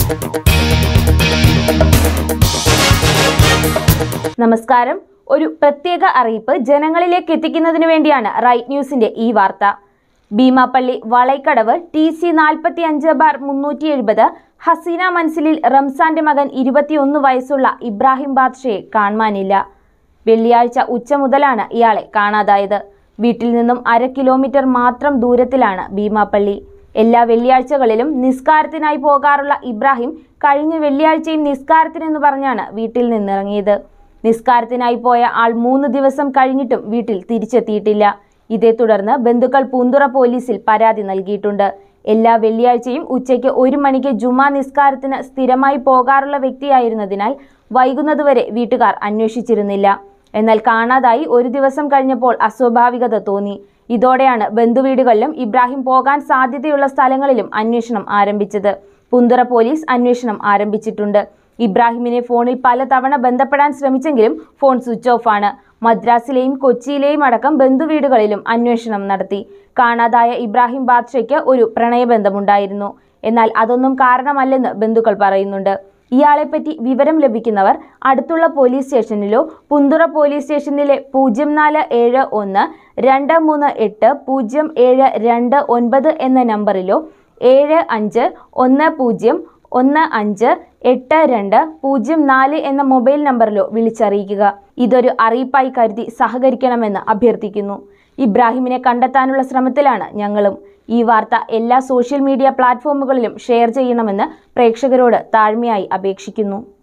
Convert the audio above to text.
നമസ്കാരം ഒരു പ്രത്യേക അറിയിപ്പ് ജനങ്ങളിലേക്ക് എത്തിക്കുന്നതിന് വേണ്ടിയാണ് റൈറ്റ് ന്യൂസിന്റെ ഈ വാർത്ത ഭീമാപ്പള്ളി വളൈക്കടവ് ടി സി നാൽപ്പത്തി അഞ്ച് ബാർ മുന്നൂറ്റി എഴുപത് ഹസീന മൻസിലിൽ റംസാന്റെ മകൻ ഇരുപത്തിയൊന്ന് വയസ്സുള്ള ഇബ്രാഹിം ബാദ്ഷയെ കാണാനില്ല വെള്ളിയാഴ്ച ഉച്ച മുതലാണ് ഇയാളെ കാണാതായത് വീട്ടിൽ നിന്നും അര കിലോമീറ്റർ മാത്രം ദൂരത്തിലാണ് ഭീമാപ്പള്ളി എല്ലാ വെള്ളിയാഴ്ചകളിലും നിസ്കാരത്തിനായി പോകാറുള്ള ഇബ്രാഹിം കഴിഞ്ഞ വെള്ളിയാഴ്ചയും നിസ്കാരത്തിനെന്ന് പറഞ്ഞാണ് വീട്ടിൽ നിന്നിറങ്ങിയത് നിസ്കാരത്തിനായി പോയ ആൾ മൂന്ന് ദിവസം കഴിഞ്ഞിട്ടും വീട്ടിൽ തിരിച്ചെത്തിയിട്ടില്ല ഇതേ തുടർന്ന് ബന്ധുക്കൾ പൂന്തുറ പോലീസിൽ പരാതി നൽകിയിട്ടുണ്ട് എല്ലാ വെള്ളിയാഴ്ചയും ഉച്ചയ്ക്ക് ഒരു മണിക്ക് ജുമാ നിസ്കാരത്തിന് സ്ഥിരമായി പോകാറുള്ള വ്യക്തിയായിരുന്നതിനാൽ വൈകുന്നതുവരെ വീട്ടുകാർ അന്വേഷിച്ചിരുന്നില്ല എന്നാൽ കാണാതായി ഒരു ദിവസം കഴിഞ്ഞപ്പോൾ അസ്വാഭാവികത തോന്നി ഇതോടെയാണ് ബന്ധുവീടുകളിലും ഇബ്രാഹിം പോകാൻ സാധ്യതയുള്ള സ്ഥലങ്ങളിലും അന്വേഷണം ആരംഭിച്ചത് പുന്തുറ പോലീസ് അന്വേഷണം ആരംഭിച്ചിട്ടുണ്ട് ഇബ്രാഹിമിനെ ഫോണിൽ പലതവണ ബന്ധപ്പെടാൻ ശ്രമിച്ചെങ്കിലും ഫോൺ സ്വിച്ച് ഓഫ് ആണ് മദ്രാസിലെയും കൊച്ചിയിലെയും അടക്കം ബന്ധുവീടുകളിലും അന്വേഷണം നടത്തി കാണാതായ ഇബ്രാഹിം ബാദ്ഷയ്ക്ക് ഒരു പ്രണയബന്ധമുണ്ടായിരുന്നു എന്നാൽ അതൊന്നും കാരണമല്ലെന്ന് ബന്ധുക്കൾ പറയുന്നുണ്ട് ഇയാളെപ്പറ്റി വിവരം ലഭിക്കുന്നവർ അടുത്തുള്ള പോലീസ് സ്റ്റേഷനിലോ പുന്തുറ പോലീസ് സ്റ്റേഷനിലെ പൂജ്യം നാല് ഏഴ് ഒന്ന് രണ്ട് മൂന്ന് എട്ട് പൂജ്യം ഏഴ് രണ്ട് ഒൻപത് എന്ന നമ്പറിലോ ഏഴ് അഞ്ച് ഒന്ന് പൂജ്യം ഒന്ന് അഞ്ച് എട്ട് രണ്ട് പൂജ്യം നാല് എന്ന മൊബൈൽ നമ്പറിലോ വിളിച്ചറിയിക്കുക ഇതൊരു അറിയിപ്പായി കരുതി സഹകരിക്കണമെന്ന് അഭ്യർത്ഥിക്കുന്നു ഇബ്രാഹിമിനെ കണ്ടെത്താനുള്ള ശ്രമത്തിലാണ് ഞങ്ങളും ഈ വാർത്ത എല്ലാ സോഷ്യൽ മീഡിയ പ്ലാറ്റ്ഫോമുകളിലും ഷെയർ ചെയ്യണമെന്ന് പ്രേക്ഷകരോട് താഴ്മയായി അപേക്ഷിക്കുന്നു